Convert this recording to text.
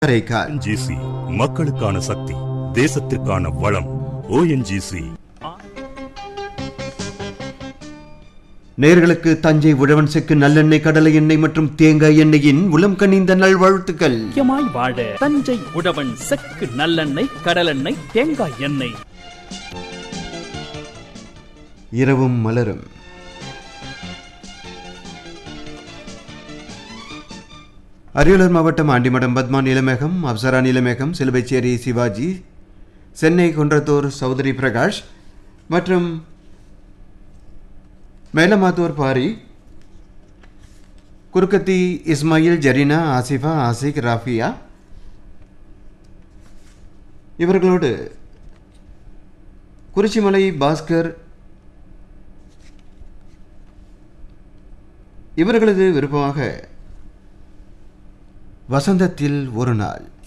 Karaikal ONGC மக்களுக்கான சக்தி தேசத்திற்கான வளம் ONGC நேர்களுக்கு தஞ்சை உழவன் செக்கு நல்லெண்ணெய் கடலை எண்ணெய் மற்றும் தேங்காய் எண்ணெயின் உளம் கனிந்த நல்வாழ்த்துக்கள் முக்கியமாய் வாழ தஞ்சை உழவன் செக்கு நல்லெண்ணெய் கடலெண்ணெய் தேங்காய் எண்ணெய் இரவும் மலரும் அரியலூர் மாவட்டம் ஆண்டிமடம் பத்மா நீலமேகம் அப்சரா நீலமேகம் சிலுவைச்சேரி சிவாஜி சென்னை குன்றத்தூர் சௌதரி பிரகாஷ் மற்றும் மேலமாத்தூர் பாரி குறுக்கத்தி இஸ்மாயில் ஜரீனா ஆசிஃபா ஆசிக் ராஃபியா இவர்களோடு குறிச்சிமலை பாஸ்கர் இவர்களது விருப்பமாக வசந்தத்தில் ஒரு நாள்